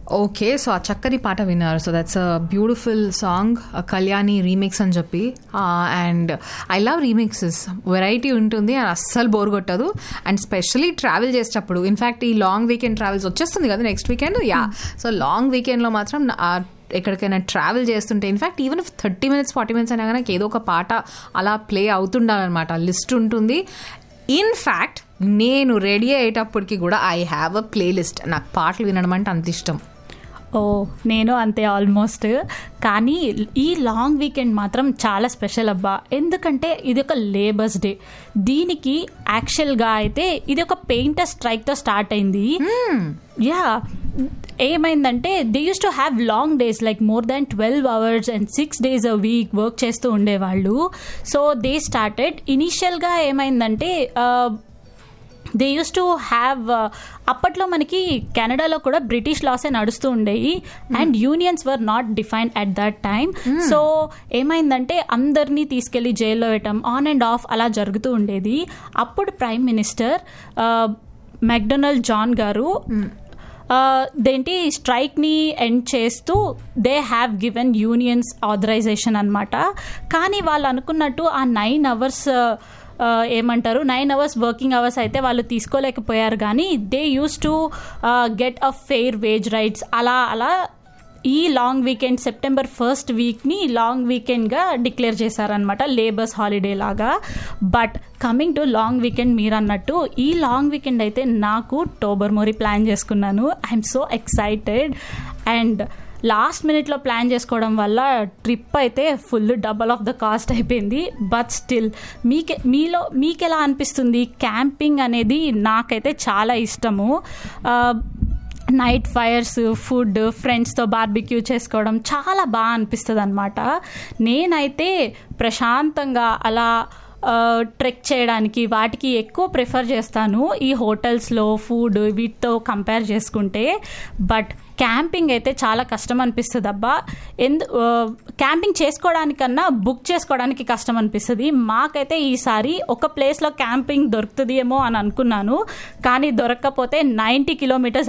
okay so ఆ చక్కని పాట విన్నారు so that's a beautiful song Kalyani remix అని చెప్పి and I love remixes variety ఉంటుంది అండ్ అస్సలు బోర్ కొట్టదు అండ్ స్పెషలీ ట్రావెల్ చేసేటప్పుడు ఇన్ఫాక్ట్ ఈ లాంగ్ వీకెండ్ ట్రావెల్స్ వచ్చేస్తుంది కదా next weekend ya so long వీకెండ్లో మాత్రం ఆ ఎక్కడికైనా ట్రావెల్ చేస్తుంటే in fact even thirty minutes forty minutes అయినా కానీ ఏదో ఒక పాట అలా ప్లే అవుతుండాలన్నమాట లిస్ట్ ఉంటుంది ఇన్ఫ్యాక్ట్ నేను రెడీ అయ్యేటప్పటికి కూడా ఐ హ్యావ్ అ ప్లేలిస్ట్ నాకు పాటలు వినడం అంటే అంత ఇష్టం ఓ నేను అంతే ఆల్మోస్ట్ కానీ ఈ లాంగ్ వీకెండ్ మాత్రం చాలా స్పెషల్ అబ్బా ఎందుకంటే ఇది ఒక లేబర్స్ డే దీనికి యాక్చువల్గా అయితే ఇది ఒక పెయింటర్ స్ట్రైక్తో స్టార్ట్ అయింది యా ఏమైందంటే they used to have long days like more than twelve hours and six days a week work చేస్తూ ఉండేవాళ్ళు సో దే స్టార్టెడ్ ఇనీషియల్గా ఏమైందంటే దే యూస్ టు హ్యావ్ అప్పట్లో మనకి కెనడాలో కూడా బ్రిటిష్ లాసే నడుస్తూ ఉండేవి and unions were not defined at that time so ఏమైందంటే అందరినీ తీసుకెళ్లి జైల్లో పెట్టడం ఆన్ అండ్ ఆఫ్ అలా జరుగుతూ ఉండేది అప్పుడు ప్రైమ్ మినిస్టర్ మెక్డొనాల్డ్ జాన్ గారు దేంటి స్ట్రైక్ని ఎండ్ చేస్తూ they have given unions authorization అనమాట కానీ వాళ్ళు అనుకున్నట్టు ఆ నైన్ అవర్స్ ఏమంటారు నైన్ అవర్స్ వర్కింగ్ అవర్స్ అయితే వాళ్ళు తీసుకోలేకపోయారు కానీ they used to get a fair wage rights అలా అలా ఈ లాంగ్ వీకెండ్ సెప్టెంబర్ ఫస్ట్ వీక్ని లాంగ్ వీకెండ్గా డిక్లేర్ చేశారనమాట లేబర్స్ హాలిడే లాగా but coming to long weekend మీరు అన్నట్టు ఈ లాంగ్ వీకెండ్ అయితే నాకు టోబర్ మోరీ ప్లాన్ చేసుకున్నాను I'm so excited and last మినిట్లో ప్లాన్ చేసుకోవడం వల్ల ట్రిప్ అయితే full double of the cost అయిపోయింది బట్ స్టిల్ మీకే మీలో మీకు ఎలా అనిపిస్తుంది క్యాంపింగ్ అనేది నాకైతే చాలా ఇష్టము నైట్ ఫైర్స్ ఫుడ్ ఫ్రెండ్స్తో బార్బిక్యూ చేసుకోవడం చాలా బాగా అనిపిస్తుంది అనమాట నేనైతే ప్రశాంతంగా అలా ట్రెక్ చేయడానికి వాటికి ఎక్కువ ప్రిఫర్ చేస్తాను ఈ హోటల్స్లో ఫుడ్ వీటితో కంపేర్ చేసుకుంటే బట్ క్యాంపింగ్ అయితే చాలా కష్టం అనిపిస్తుంది అబ్బా ఎందు క్యాంపింగ్ చేసుకోవడానికన్నా బుక్ చేసుకోవడానికి కష్టం అనిపిస్తుంది మాకైతే ఈసారి ఒక ప్లేస్లో క్యాంపింగ్ దొరుకుతుందేమో అని అనుకున్నాను కానీ దొరకకపోతే నైంటీ కిలోమీటర్స్